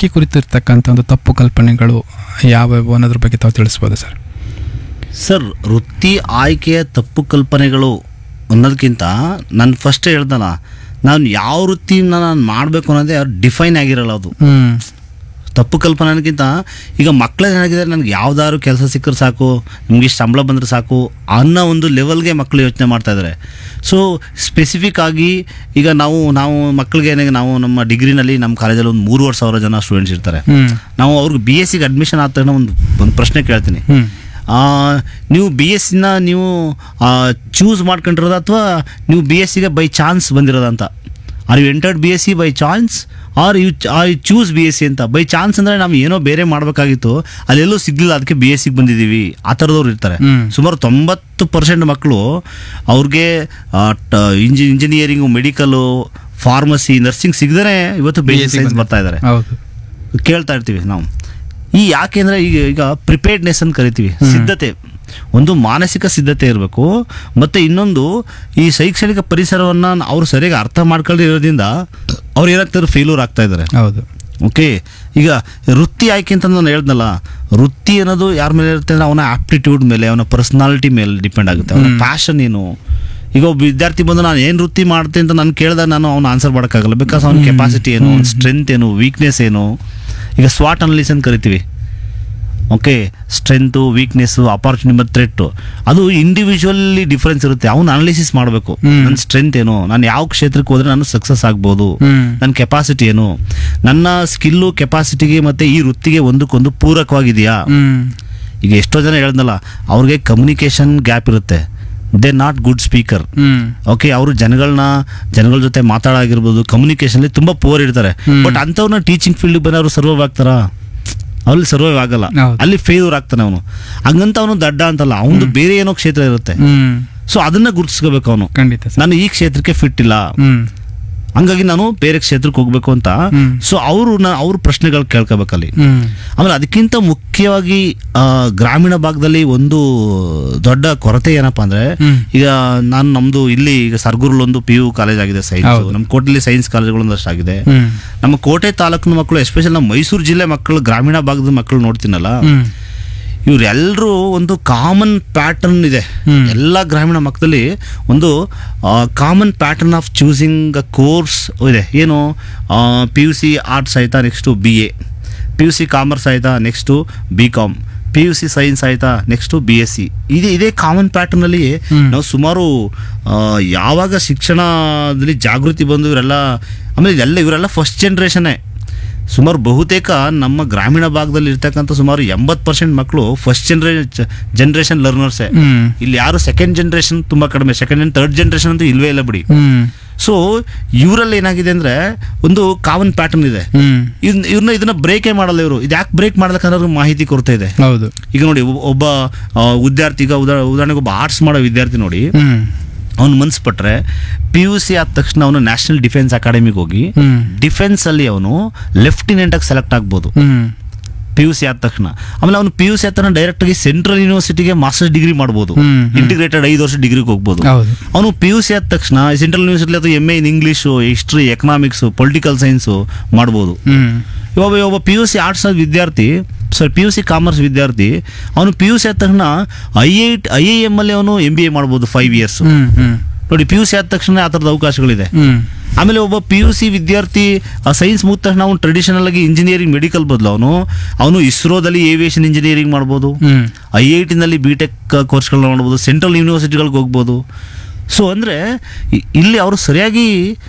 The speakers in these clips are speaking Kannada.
ವೃತ್ತಿ ಕುರಿತಿರ್ತಕ್ಕಂಥ ಒಂದು ತಪ್ಪು ಕಲ್ಪನೆಗಳು ಯಾವ್ಯಾವು ಅನ್ನೋದ್ರ ಬಗ್ಗೆ ತಾವು ತಿಳಿಸ್ಬೋದು ಸರ್ ಸರ್ ವೃತ್ತಿ ಆಯ್ಕೆಯ ತಪ್ಪು ಕಲ್ಪನೆಗಳು ಅನ್ನೋದಕ್ಕಿಂತ ನಾನು ಫಸ್ಟ್ ಹೇಳ್ದಲ್ಲ ನಾನು ಯಾವ ವೃತ್ತಿನ ನಾನು ಮಾಡಬೇಕು ಅನ್ನೋದೇ ಡಿಫೈನ್ ಆಗಿರಲ್ಲ ಅದು ಹ್ಮ್ ತಪ್ಪು ಕಲ್ಪನೆ ಅನ್ನೋದಕ್ಕಿಂತ ಈಗ ಮಕ್ಕಳು ಏನಾಗಿದೆ ನನಗೆ ಯಾವ್ದಾದ್ರು ಕೆಲಸ ಸಿಕ್ಕರೆ ಸಾಕು ನಿಮಗೆ ಸಂಬಳ ಬಂದರೆ ಸಾಕು ಅನ್ನೋ ಒಂದು ಲೆವೆಲ್ಗೆ ಮಕ್ಕಳು ಯೋಚನೆ ಮಾಡ್ತಾ ಇದ್ದಾರೆ ಸೊ ಸ್ಪೆಸಿಫಿಕ್ ಆಗಿ ಈಗ ನಾವು ನಾವು ಮಕ್ಕಳಿಗೆ ಏನಾಗಿ ನಾವು ನಮ್ಮ ಡಿಗ್ರಿನಲ್ಲಿ ನಮ್ಮ ಕಾಲೇಜಲ್ಲಿ ಒಂದು ಮೂರುವರೆ ಸಾವಿರ ಜನ ಸ್ಟೂಡೆಂಟ್ಸ್ ಇರ್ತಾರೆ ಹ್ಮ್ ನಾವು ಅವ್ರಿಗೆ ಬಿ ಎಸ್ ಸಿಗೆ ಅಡ್ಮಿಷನ್ ಆದ ತಕ್ಷಣ ಒಂದು ಒಂದು ಪ್ರಶ್ನೆ ಕೇಳ್ತೀನಿ ಹ್ಮ್ ಆ, ನೀವು ಬಿ ಎಸ್ ಸಿನ ನೀವು ಚೂಸ್ ಮಾಡ್ಕೊಂಡಿರೋದು ಅಥವಾ ನೀವು ಬಿ ಎಸ್ ಸಿಗೆ ಬೈ ಚಾನ್ಸ್ ಬಂದಿರೋದು ಅಂತ are you entered B S C by chance are you are you choose B S C ಅಂತ ಬೈ ಚಾನ್ಸ್ ಅಂದರೆ ನಾವು ಏನೋ ಬೇರೆ ಮಾಡಬೇಕಾಗಿತ್ತು ಅಲ್ಲೆಲ್ಲೂ ಸಿಗ್ಲಿಲ್ಲ ಅದಕ್ಕೆ ಬಿ ಎಸ್ ಸಿಗೆ ಬಂದಿದ್ದೀವಿ ಆ ಥರದವ್ರು ಇರ್ತಾರೆ ಹ್ಮ್. ಸುಮಾರು ತೊಂಬತ್ತು ಪರ್ಸೆಂಟ್ ಮಕ್ಕಳು ಅವ್ರಿಗೆ ಇಂಜಿ ಇಂಜಿನಿಯರಿಂಗು ಮೆಡಿಕಲು ಫಾರ್ಮಸಿ ನರ್ಸಿಂಗ್ ಸಿಗದೇ ಇವತ್ತು ಬೇಸಿಕ್ BSc ಸೈನ್ಸ್ ಬಂದಿದೆ. ಬರ್ತಾ ಇದ್ದಾರೆ ಹೌದು ಕೇಳ್ತಾ ಇರ್ತೀವಿ ನಾವು ಈ ಯಾಕೆಂದ್ರೆ ಈಗ ಈಗ ಪ್ರಿಪೇರ್ಡ್ನೆಸ್ ಅಂತ ಕರಿತೀವಿ ಸಿದ್ಧತೆ ಒಂದು ಮಾನಸಿಕ ಸಿದ್ಧತೆ ಇರಬೇಕು ಮತ್ತೆ ಇನ್ನೊಂದು ಈ ಶೈಕ್ಷಣಿಕ ಪರಿಸರವನ್ನ ಅವರು ಸರಿಯಾಗಿ ಅರ್ಥ ಮಾಡ್ಕೊಳ್ಳದೆ ಇರೋದ್ರಿಂದ ಅವ್ರು ಏನಾಗ್ತಾರೆ ಫೇಲ್ಯೂರ್ ಆಗ್ತಾ ಇದ್ದಾರೆ ಹೌದು ಓಕೆ ಈಗ ವೃತ್ತಿ ಆಯ್ಕೆ ಅಂತ ನಾನು ಹೇಳ್ದಲ್ಲ ವೃತ್ತಿ ಅನ್ನೋದು ಯಾರ ಮೇಲೆ ಇರುತ್ತೆ ಅಂದ್ರೆ ಅವನ ಆಪ್ಟಿಟ್ಯೂಡ್ ಮೇಲೆ ಅವನ ಪರ್ಸನಾಲಿಟಿ ಮೇಲೆ ಡಿಪೆಂಡ್ ಆಗುತ್ತೆ ಅವನ ಪ್ಯಾಷನ್ ಏನು ಈಗ ಒಬ್ಬ ವಿದ್ಯಾರ್ಥಿ ಬಂದು ನಾನು ಏನು ವೃತ್ತಿ ಮಾಡ್ತೀನಿ ಅಂತ ನಾನು ಕೇಳಿದಾಗ ನಾನು ಅವ್ನು ಆನ್ಸರ್ ಮಾಡೋಕ್ಕಾಗಲ್ಲ ಬಿಕಾಸ್ ಅವನ ಕೆಪಾಸಿಟಿ ಏನು ಅವ್ನ ಸ್ಟ್ರೆಂತ್ ಏನು ವೀಕ್ನೆಸ್ ಏನು ಈಗ ಸ್ವಾಟ್ ಅನಲಿಸ್ ಅಂತ ಕರಿತೀವಿ ಓಕೆ ಸ್ಟ್ರೆಂತು ವೀಕ್ನೆಸ್ಸು ಅಪಾರ್ಚುನಿಟಿ ಮತ್ತು ಥ್ರೆಟ್ಟು ಅದು ಇಂಡಿವಿಜುವಲಿ ಡಿಫ್ರೆನ್ಸ್ ಇರುತ್ತೆ ಅವ್ನು ಅನಾಲಿಸಿಸ್ ಮಾಡಬೇಕು ಹ್ಮ್. ನನ್ನ ಸ್ಟ್ರೆಂತ್ ಏನು ನಾನು ಯಾವ ಕ್ಷೇತ್ರಕ್ಕೆ ಹೋದ್ರೆ ನಾನು ಸಕ್ಸಸ್ ಆಗ್ಬೋದು ಹ್ಮ್ ನನ್ನ ಕೆಪಾಸಿಟಿ ಏನು ನನ್ನ ಸ್ಕಿಲ್ಲು ಕೆಪಾಸಿಟಿಗೆ ಮತ್ತು ಈ ವೃತ್ತಿಗೆ ಒಂದಕ್ಕೊಂದು ಪೂರಕವಾಗಿದೆಯಾ ಹ್ಮ್ ಈಗ ಎಷ್ಟೋ ಜನ ಹೇಳ್ದಲ್ಲ ಅವ್ರಿಗೆ ಕಮ್ಯುನಿಕೇಷನ್ ಗ್ಯಾಪ್ ಇರುತ್ತೆ they not good speaker hmm okay ಅವರು ಜನಗಳನ್ನ ಜನಗಳ ಜೊತೆ ಮಾತಾಡಾಗಿರ್ಬೋದು ಕಮ್ಯುನಿಕೇಷನ್ ತುಂಬ ಪೂರ್ ಇರ್ತಾರೆ ಹ್ಮ್. ಬಟ್ ಅಂಥವ್ರನ್ನ ಟೀಚಿಂಗ್ ಫೀಲ್ಡ್ ಬಂದು ಅವರು ಸರ್ವೈವ್ ಆಗ್ತಾರಾ ಅಲ್ಲಿ ಸರ್ವೈವ್ ಆಗಲ್ಲ ಹೌದು. ಅಲ್ಲಿ ಫೇಲ್ಯೂರ್ ಆಗ್ತಾನೆ ಅವನು ಹಂಗಂತ ಅವನು ದಡ್ಡ ಅಂತಲ್ಲ ಅವನು ಬೇರೆ ಏನೋ ಕ್ಷೇತ್ರ ಇರುತ್ತೆ ಹ್ಮ್ ಸೊ ಅದನ್ನ ಗುರುತಿಸ್ಕೋಬೇಕು ಅವನು ಖಂಡಿತ ಸರ್ ನಾನು ಈ ಕ್ಷೇತ್ರಕ್ಕೆ ಫಿಟ್ ಇಲ್ಲ ಹ್ಮ್ ಹಂಗಾಗಿ ನಾನು ಬೇರೆ ಕ್ಷೇತ್ರಕ್ಕೆ ಹೋಗ್ಬೇಕು ಅಂತ ಹ್ಮ್. ಸೊ ಅವರು ಅವ್ರ ಪ್ರಶ್ನೆಗಳು ಕೇಳ್ಕೋಬೇಕಲ್ಲಿ ಹ್ಮ್ ಆಮೇಲೆ ಅದಕ್ಕಿಂತ ಮುಖ್ಯವಾಗಿ ಆ, ಗ್ರಾಮೀಣ ಭಾಗದಲ್ಲಿ ಒಂದು ದೊಡ್ಡ ಕೊರತೆ ಏನಪ್ಪಾ ಅಂದ್ರೆ ಹ್ಮ್. ಈಗ ನಾನು ನಮ್ದು ಇಲ್ಲಿ ಈಗ ಸರ್ಗೂರಲ್ಲಿ ಒಂದು ಪಿ ಯು ಕಾಲೇಜ್ ಆಗಿದೆ ಸೈನ್ಸ್ ಹೌದು. ನಮ್ಮ ಕೋಟೆಲಿ ಸೈನ್ಸ್ ಕಾಲೇಜ್ಗಳೊಂದಷ್ಟು ಆಗಿದೆ ಹ್ಮ್ ನಮ್ಮ ಕೋಟೆ ತಾಲೂಕಿನ ಮಕ್ಕಳು ಎಸ್ಪೆಷಲ್ ನಮ್ಮ ಮೈಸೂರು ಜಿಲ್ಲೆ ಮಕ್ಕಳು ಗ್ರಾಮೀಣ ಭಾಗದ ಮಕ್ಕಳು ನೋಡ್ತೀನಲ್ಲ ಹ್ಮ್ ಇವರೆಲ್ಲರೂ ಒಂದು ಕಾಮನ್ ಪ್ಯಾಟರ್ನ್ ಇದೆ ಹ್ಮ್. ಎಲ್ಲ ಗ್ರಾಮೀಣ ಮಕ್ಕಳಲ್ಲಿ ಒಂದು common pattern of choosing a course ಇದೆ ಏನು ಪಿ ಯು ಸಿ ಆರ್ಟ್ಸ್ ಆಯ್ತಾ next B A P U C commerce ಆಯ್ತಾ next B com P U C science ಆಯ್ತಾ ನೆಕ್ಸ್ಟು ಬಿ ಎಸ್ ಸಿ ಇದೇ ಇದೇ ಕಾಮನ್ ಪ್ಯಾಟರ್ನಲ್ಲಿ ಹ್ಮ್. ನಾವು ಸುಮಾರು ಆ, ಯಾವಾಗ ಶಿಕ್ಷಣದಲ್ಲಿ ಜಾಗೃತಿ ಬಂದು ಇವರೆಲ್ಲ ಆಮೇಲೆ ಇದೆಲ್ಲ ಇವರೆಲ್ಲ ಫಸ್ಟ್ ಜನ್ರೇಷನ್ನೇ ಸುಮಾರು ಬಹುತೇಕ ನಮ್ಮ ಗ್ರಾಮೀಣ ಭಾಗದಲ್ಲಿ ಇರ್ತಕ್ಕಂಥ ಸುಮಾರು ಎಂಬತ್ತು ಪರ್ಸೆಂಟ್ ಮಕ್ಕಳು ಫಸ್ಟ್ ಜನರೇ ಜನ್ರೇಷನ್ ಲರ್ನರ್ಸೇ ಹ್ಮ್ ಇಲ್ಲಿ ಯಾರು ಸೆಕೆಂಡ್ ಜನ್ರೇಷನ್ ತುಂಬ ಕಡಿಮೆ ಸೆಕೆಂಡ್ ಆ್ಯಂಡ್ ಥರ್ಡ್ ಜನ್ರೇಷನ್ ಅಂತೂ ಇಲ್ವೇ ಇಲ್ಲ ಬಿಡಿ ಹ್ಮ್ ಸೊ ಇವರಲ್ಲಿ ಏನಾಗಿದೆ ಅಂದರೆ ಒಂದು ಕಾಮನ್ ಪ್ಯಾಟರ್ನ್ ಇದೆ ಹ್ಮ್ ಇವ್ನ ಇವ್ರನ್ನ ಇದನ್ನ ಬ್ರೇಕೇ ಮಾಡಲ್ಲ ಇವರು ಇದು ಯಾಕೆ ಬ್ರೇಕ್ ಮಾಡ್ಬೇಕನ್ನೋದು ಮಾಹಿತಿ ಕೊರತೆ ಇದೆ ಹೌದು ಈಗ ನೋಡಿ ಒಬ್ಬ- ಒಬ್ಬ ಆ, ವಿದ್ಯಾರ್ಥಿ ಈಗ ಉದಾ ಉದಾಹರಣೆಗೆ ಒಬ್ಬ ಆರ್ಟ್ಸ್ ಮಾಡೋ ವಿದ್ಯಾರ್ಥಿ ನೋಡಿ ಹ್ಮ್ ಅವ್ನು ಮನ್ಸು ಪಟ್ರೆ ಪಿ ಯು ಸಿ ಆದ ತಕ್ಷಣ ಅವನು ನ್ಯಾಷನಲ್ ಡಿಫೆನ್ಸ್ ಅಕಾಡೆಮಿಗೆ ಹೋಗಿ ಹ್ಮ್ ಡಿಫೆನ್ಸ್ ಅಲ್ಲಿ ಅವನು ಲೆಫ್ಟಿನೆಂಟ್ ಆಗಿ ಸೆಲೆಕ್ಟ್ ಆಗ್ಬೋದು ಹ್ಮ್ ಪಿ ಯು ಸಿ ಆದ ತಕ್ಷಣ ಆಮೇಲೆ ಅವನು ಪಿ ಯು ಸಿ ಆದ ತಕ್ಷಣ ಡೈರೆಕ್ಟ್ ಆಗಿ ಸೆಂಟ್ರಲ್ ಯೂನಿವರ್ಸಿಟಿಗೆ ಮಾಸ್ಟರ್ಸ್ ಡಿಗ್ರಿ ಮಾಡ್ಬೋದು ಹ್ಮ್, ಹ್ಮ್. ಇಂಟಿಗ್ರೇಟೆಡ್ ಐದು ವರ್ಷ ಡಿಗ್ರಿಗೆ ಹೋಗ್ಬೋದು ಹೌದು ಅವನು ಪಿ ಯು ಸಿ ಆದ ತಕ್ಷಣ ಸೆಂಟ್ರಲ್ ಯೂನಿವರ್ಸಿಟಿ ಅಥವಾ M A in English history economics political science ಮಾಡ್ಬೋದು ಹ್ಮ್ ಇವಾಗ ಒಬ್ಬ ಪಿ ಯು ಸಿ ಆರ್ಟ್ಸ್ ವಿದ್ಯಾರ್ಥಿ sir P U C commerce ವಿದ್ಯಾರ್ಥಿ ಅವನು ಪಿ ಯು ಸಿ ಆದ ತಕ್ಷಣ I I I I M ಅಲ್ಲಿ ಅವನು ಎಂ ಬಿ ಎ ಮಾಡ್ಬೋದು ಫೈವ್ ಇಯರ್ಸ್ ಹ್ಮ್ ಹ್ಮ್ ನೋಡಿ ಪಿ ಯು ಸಿ ಆದ ತಕ್ಷಣ ಆ ಥರದ ಅವಕಾಶಗಳಿದೆ ಹ್ಮ್ ಆಮೇಲೆ ಒಬ್ಬ ಪಿ ಯು ಸಿ ವಿದ್ಯಾರ್ಥಿ ಸೈನ್ಸ್ ಮುಗಿದ ತಕ್ಷಣ ಅವನು ಟ್ರೆಡಿಷನಲ್ ಆಗಿ ಇಂಜಿನಿಯರಿಂಗ್ ಮೆಡಿಕಲ್ ಬದಲು ಅವನು ಅವನು ಇಸ್ರೋದಲ್ಲಿ ಏವಿಯೇಷನ್ ಇಂಜಿನಿಯರಿಂಗ್ ಮಾಡ್ಬೋದು ಹ್ಮ್ ಐ ಐ ಟಿನಲ್ಲಿ ಬಿ ಟೆಕ್ ಕೋರ್ಸ್ಗಳನ್ನ ಮಾಡ್ಬೋದು ಸೆಂಟ್ರಲ್ ಯೂನಿವರ್ಸಿಟಿಗಳಿಗೆ ಹೋಗ್ಬೋದು ಸೊ ಅಂದರೆ ಇಲ್ಲಿ ಅವರು ಸರಿಯಾಗಿ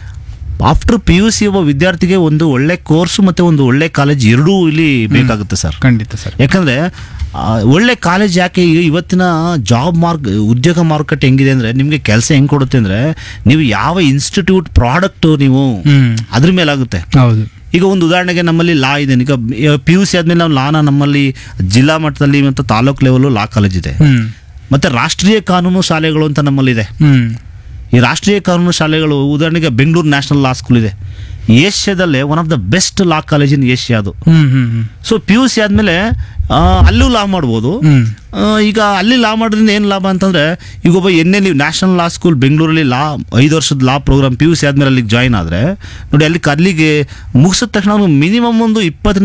ಆಫ್ಟರ್ ಪಿ ಯು ಸಿ ಒಬ್ಬ ವಿದ್ಯಾರ್ಥಿಗೆ ಒಂದು ಒಳ್ಳೆ ಕೋರ್ಸು ಮತ್ತು ಒಂದು ಒಳ್ಳೆ ಕಾಲೇಜ್ ಎರಡೂ ಇಲ್ಲಿ ಬೇಕಾಗುತ್ತೆ ಸರ್ ಖಂಡಿತ ಸರ್ ಯಾಕಂದರೆ ಒಳ್ಳೆ ಕಾಲೇಜ್ ಯಾಕೆ ಈಗ ಇವತ್ತಿನ ಜಾಬ್ ಮಾರ್ಕ್ ಉದ್ಯೋಗ ಮಾರುಕಟ್ಟೆ ಹೆಂಗಿದೆ ಅಂದರೆ ನಿಮಗೆ ಕೆಲಸ ಹೆಂಗೆ ಕೊಡುತ್ತೆ ಅಂದರೆ ನೀವು ಯಾವ ಇನ್ಸ್ಟಿಟ್ಯೂಟ್ ಪ್ರಾಡಕ್ಟು ನೀವು ಹ್ಮ್ ಅದ್ರ ಮೇಲಾಗುತ್ತೆ ಹೌದು ಈಗ ಒಂದು ಉದಾಹರಣೆಗೆ ನಮ್ಮಲ್ಲಿ ಲಾ ಇದೆ ಈಗ ಪಿ ಯು ಸಿ ಆದಮೇಲೆ ನಾವು ಲಾನ ನಮ್ಮಲ್ಲಿ ಜಿಲ್ಲಾ ಮಟ್ಟದಲ್ಲಿ ಮತ್ತು ತಾಲೂಕು ಲೆವೆಲು ಲಾ ಕಾಲೇಜ್ ಇದೆ ಹ್ಮ್ ಮತ್ತು ರಾಷ್ಟ್ರೀಯ ಕಾನೂನು ಶಾಲೆಗಳು ಅಂತ ನಮ್ಮಲ್ಲಿದೆ ಹ್ಮ್ ಈ ರಾಷ್ಟ್ರೀಯ ಕಾನೂನು ಶಾಲೆಗಳು ಉದಾಹರಣೆಗೆ ಬೆಂಗಳೂರು ನ್ಯಾಷನಲ್ ಲಾ ಸ್ಕೂಲ್ ಇದೆ ಏಷ್ಯಾದಲ್ಲೇ one of the best law college in Asia ಅದು hmm hmm hmm so P U C ಆದಮೇಲೆ ಅಲ್ಲೂ ಲಾ ಮಾಡ್ಬೋದು ಹ್ಮ್ ಆ, ಈಗ ಅಲ್ಲಿ ಲಾ ಮಾಡೋದ್ರಿಂದ ಏನು ಲಾಭ ಅಂತಂದರೆ ಈಗ ಒಬ್ಬ N L national law school ಬೆಂಗಳೂರಲ್ಲಿ ಲಾ ಐದು ವರ್ಷದ law program P U C ಆದಮೇಲೆ ಅಲ್ಲಿಗೆ ಜಾಯ್ನ್ ಆದರೆ ನೋಡಿ ಅಲ್ಲಿ ಅಲ್ಲಿಗೆ ಮುಗಿಸಿದ ತಕ್ಷಣ ಅವ್ನು ಮಿನಿಮಮ್ ಒಂದು ಇಪ್ಪತ್ತರಿಂದ